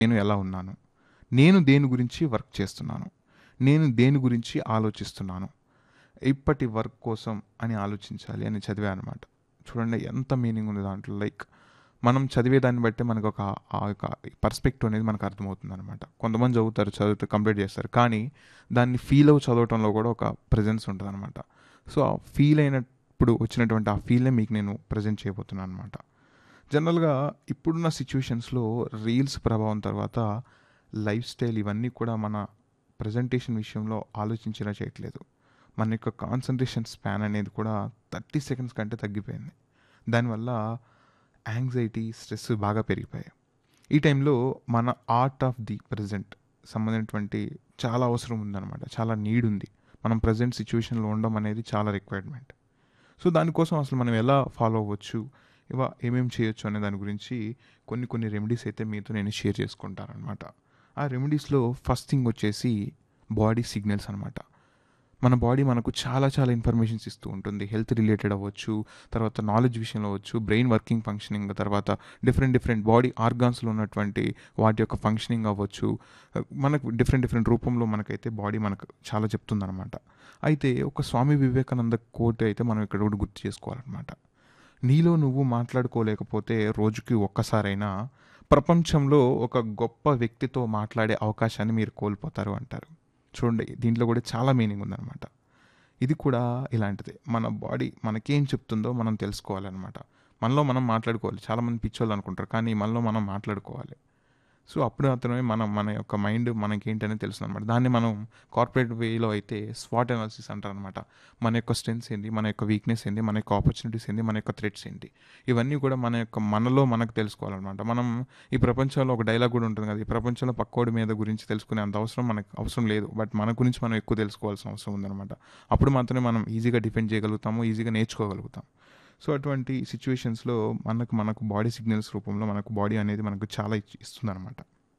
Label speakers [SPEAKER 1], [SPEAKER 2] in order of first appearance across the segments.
[SPEAKER 1] నేను ఎలా ఉన్నాను నేను దేని గురించి వర్క్ చేస్తున్నాను నేను దేని గురించి ఆలోచిస్తున్నాను ఇప్పటి వర్క్ కోసం అని ఆలోచించాలి అని చదివా అనమాట చూడండి ఎంత మీనింగ్ ఉంది దాంట్లో లైక్ మనం చదివే దాన్ని బట్టి మనకు ఒక ఆ యొక్క పర్స్పెక్టివ్ అనేది మనకు అర్థమవుతుంది అనమాట కొంతమంది చదువుతారు చదివితే కంప్లీట్ చేస్తారు కానీ దాన్ని ఫీల్ అవ్వ చదవటంలో కూడా ఒక ప్రజెన్స్ ఉంటుంది అనమాట సో ఆ ఫీల్ అయినప్పుడు వచ్చినటువంటి ఆ ఫీలే మీకు నేను ప్రజెంట్ చేయబోతున్నాను అనమాట జనరల్గా ఇప్పుడున్న సిచ్యువేషన్స్లో రీల్స్ ప్రభావం తర్వాత లైఫ్ స్టైల్ ఇవన్నీ కూడా మన ప్రజెంటేషన్ విషయంలో ఆలోచించినా చేయట్లేదు మన యొక్క కాన్సన్ట్రేషన్ స్పాన్ అనేది కూడా థర్టీ సెకండ్స్ కంటే తగ్గిపోయింది దానివల్ల యాంగ్జైటీ స్ట్రెస్ బాగా పెరిగిపోయాయి ఈ టైంలో మన ఆర్ట్ ఆఫ్ ది ప్రజెంట్ సంబంధించినటువంటి చాలా అవసరం ఉందన్నమాట చాలా నీడ్ ఉంది మనం ప్రజెంట్ సిచ్యువేషన్లో ఉండడం అనేది చాలా రిక్వైర్మెంట్ సో దానికోసం అసలు మనం ఎలా ఫాలో అవ్వచ్చు ఇవా ఏమేమి చేయొచ్చు అనే దాని గురించి కొన్ని కొన్ని రెమెడీస్ అయితే మీతో నేను షేర్ చేసుకుంటాను అనమాట ఆ రెమెడీస్లో ఫస్ట్ థింగ్ వచ్చేసి బాడీ సిగ్నల్స్ అనమాట మన బాడీ మనకు చాలా చాలా ఇన్ఫర్మేషన్స్ ఇస్తూ ఉంటుంది హెల్త్ రిలేటెడ్ అవ్వచ్చు తర్వాత నాలెడ్జ్ విషయంలో అవ్వచ్చు బ్రెయిన్ వర్కింగ్ ఫంక్షనింగ్ తర్వాత డిఫరెంట్ డిఫరెంట్ బాడీ ఆర్గాన్స్లో ఉన్నటువంటి వాటి యొక్క ఫంక్షనింగ్ అవ్వచ్చు మనకు డిఫరెంట్ డిఫరెంట్ రూపంలో మనకైతే బాడీ మనకు చాలా చెప్తుందన్నమాట అయితే ఒక స్వామి వివేకానంద కోట్ అయితే మనం ఇక్కడ కూడా గుర్తు చేసుకోవాలన్నమాట నీలో నువ్వు మాట్లాడుకోలేకపోతే రోజుకి ఒక్కసారైనా ప్రపంచంలో ఒక గొప్ప వ్యక్తితో మాట్లాడే అవకాశాన్ని మీరు కోల్పోతారు అంటారు చూడండి దీంట్లో కూడా చాలా మీనింగ్ ఉందన్నమాట ఇది కూడా ఇలాంటిదే మన బాడీ మనకేం చెప్తుందో మనం తెలుసుకోవాలన్నమాట మనలో మనం మాట్లాడుకోవాలి చాలామంది పిచ్చోళ్ళు అనుకుంటారు కానీ మనలో మనం మాట్లాడుకోవాలి సో అప్పుడు మాత్రమే మనం మన యొక్క మైండ్ మనకేంటనే తెలుస్తుంది అనమాట దాన్ని మనం కార్పొరేట్ వేలో అయితే స్వాట్ అనాలిసిస్ అంటారు అనమాట మన యొక్క స్ట్రెంగ్స్ ఏంటి మన యొక్క వీక్నెస్ ఏంటి మన యొక్క ఆపర్చునిటీస్ ఏంటి మన యొక్క థ్రెట్స్ ఏంటి ఇవన్నీ కూడా మన యొక్క మనలో మనకు తెలుసుకోవాలన్నమాట మనం ఈ ప్రపంచంలో ఒక డైలాగ్ కూడా ఉంటుంది కదా ఈ ప్రపంచంలో పక్కోడి మీద గురించి తెలుసుకునే అంత అవసరం మనకు అవసరం లేదు బట్ మన గురించి మనం ఎక్కువ తెలుసుకోవాల్సిన అవసరం ఉందన్నమాట అప్పుడు మాత్రమే మనం ఈజీగా డిఫెండ్ చేయగలుగుతాము ఈజీగా నేర్చుకోగలుగుతాం సో అటువంటి సిచ్యువేషన్స్లో మనకు మనకు బాడీ సిగ్నల్స్ రూపంలో మనకు బాడీ అనేది మనకు చాలా ఇస్తుందన్నమాట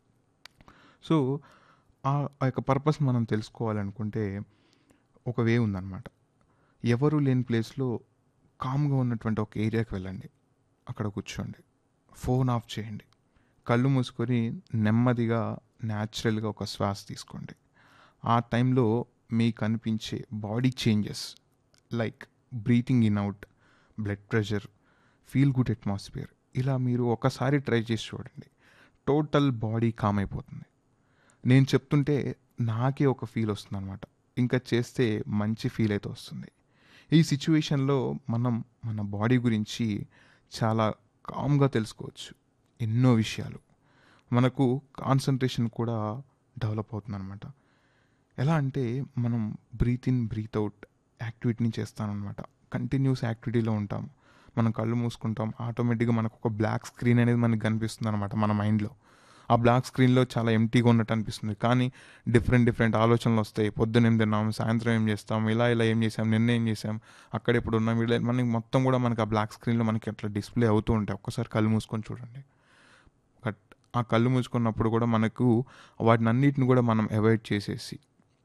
[SPEAKER 1] సో ఆ యొక్క పర్పస్ మనం తెలుసుకోవాలనుకుంటే ఒక వే ఉందన్నమాట ఎవరు లేని ప్లేస్లో కామ్గా ఉన్నటువంటి ఒక ఏరియాకి వెళ్ళండి అక్కడ కూర్చోండి ఫోన్ ఆఫ్ చేయండి కళ్ళు మూసుకొని నెమ్మదిగా న్యాచురల్గా ఒక శ్వాస తీసుకోండి ఆ టైంలో మీకు అనిపించే body changes like breathing in out blood pressure feel good atmosphere ఇలా మీరు ఒకసారి ట్రై చేసి చూడండి టోటల్ బాడీ కామ్ అయిపోతుంది నేను చెప్తుంటే నాకే ఒక ఫీల్ వస్తుంది అనమాట ఇంకా చేస్తే మంచి ఫీల్ అయితే వస్తుంది ఈ సిచ్యువేషన్లో మనం మన బాడీ గురించి చాలా కామ్గా తెలుసుకోవచ్చు ఎన్నో విషయాలు మనకు కాన్సన్ట్రేషన్ కూడా డెవలప్ అవుతుంది అనమాట ఎలా అంటే మనం బ్రీత్ ఇన్ బ్రీత్ అవుట్ యాక్టివిటీని చేస్తానమాట కంటిన్యూస్ యాక్టివిటీలో ఉంటాం మనం కళ్ళు మూసుకుంటాం ఆటోమేటిక్గా మనకు ఒక బ్లాక్ స్క్రీన్ అనేది మనకు కనిపిస్తుంది అనమాట మన మైండ్లో ఆ బ్లాక్ స్క్రీన్లో చాలా ఎంటీగా ఉన్నట్టు అనిపిస్తుంది కానీ డిఫరెంట్ డిఫరెంట్ ఆలోచనలు వస్తాయి పొద్దున ఏం తిన్నాం సాయంత్రం ఏం చేస్తాం ఇలా ఇలా ఏం చేసాం నిన్న ఏం చేసాం అక్కడ ఇప్పుడు ఉన్నాం వీళ్ళ మనకి మొత్తం కూడా మనకి ఆ బ్లాక్ స్క్రీన్లో మనకి అట్లా డిస్ప్లే అవుతూ ఉంటాయి ఒక్కసారి కళ్ళు మూసుకొని చూడండి బట్ ఆ కళ్ళు మూసుకున్నప్పుడు కూడా మనకు వాటిని అన్నిటిని కూడా మనం అవాయిడ్ చేసేసి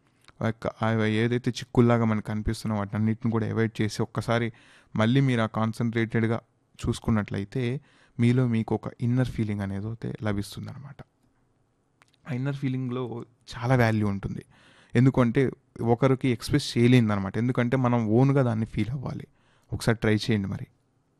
[SPEAKER 1] ఏదైతే చిక్కుల్లాగా మనకు కనిపిస్తున్నా వాటిని అన్నిటిని కూడా అవాయిడ్ చేసి ఒక్కసారి మళ్ళీ మీరు ఆ కాన్సన్ట్రేటెడ్గా చూసుకున్నట్లయితే మీలో మీకు ఒక ఇన్నర్ ఫీలింగ్ అనేది అయితే లభిస్తుంది అనమాట ఆ ఇన్నర్ ఫీలింగ్లో చాలా వాల్యూ ఉంటుంది ఎందుకంటే ఒకరికి ఎక్స్ప్రెస్ చేయలేంది అనమాట ఎందుకంటే మనం ఓన్గా దాన్ని ఫీల్ అవ్వాలి ఒకసారి ట్రై చేయండి మరి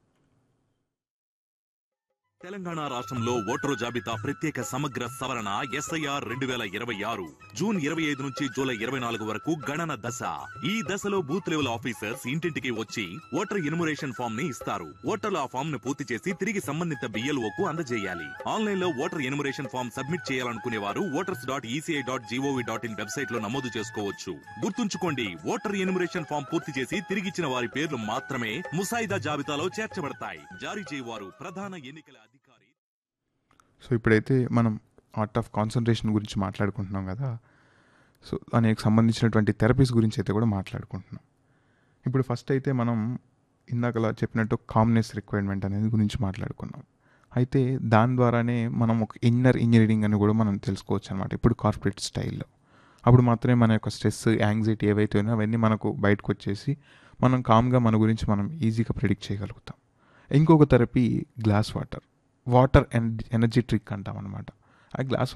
[SPEAKER 2] తెలంగాణ రాష్ట్రంలో ఓటరు జాబితా ప్రత్యేక సమగ్ర సవరణ ఎస్ఐఆర్ రెండు వేల ఇరవై ఆరు జూన్ ఇరవై ఐదు నుంచి జూలై ఇరవై నాలుగు వరకు గణన దశ ఈ దశలో బూత్ లెవెల్ ఆఫీసర్స్ ఇంటింటికి వచ్చి ఓటర్ ఇన్మురేషన్ ఫామ్ ని ఇస్తారు ఓటర్లు ఆ ఫామ్ ను పూర్తి చేసి తిరిగి సంబంధిత బిఎల్ఓ కు అందజేయాలి ఆన్లైన్ లో ఓటర్ ఇన్మురేషన్ ఫామ్ సబ్మిట్ చేయాలనుకునే వారు voters dot ECI dot GOV dot in website లో నమోదు చేసుకోవచ్చు గుర్తుంచుకోండి ఓటర్ ఇన్మురేషన్ ఫామ్ పూర్తి చేసి తిరిగిచ్చిన వారి పేర్లు మాత్రమే ముసాయిదా జాబితాలో చేర్చబడతాయి జారీ చేయవారు ప్రధాన ఎన్నికల అధికారి
[SPEAKER 1] సో ఇప్పుడైతే మనం ఆర్ట్ ఆఫ్ కాన్సన్ట్రేషన్ గురించి మాట్లాడుకుంటున్నాం కదా సో దానికి సంబంధించినటువంటి థెరపీస్ గురించి అయితే కూడా మాట్లాడుకుంటున్నాం ఇప్పుడు ఫస్ట్ అయితే మనం ఇందాకలా చెప్పినట్టు కామ్నెస్ రిక్వైర్మెంట్ అనేది గురించి మాట్లాడుకున్నాం అయితే దాని ద్వారానే మనం ఒక ఇన్నర్ ఇంజనీరింగ్ అని కూడా మనం తెలుసుకోవచ్చు అనమాట ఇప్పుడు కార్పొరేట్ స్టైల్లో అప్పుడు మాత్రమే మన యొక్క స్ట్రెస్ యాంగ్జైటీ ఏవైతే ఉన్నాయో అవన్నీ మనకు బయటకు వచ్చేసి మనం కామ్గా మన గురించి మనం ఈజీగా ప్రిడిక్ట్ చేయగలుగుతాం ఇంకొక therapy glass water water energy trick అంటాం అనమాట ఆ గ్లాస్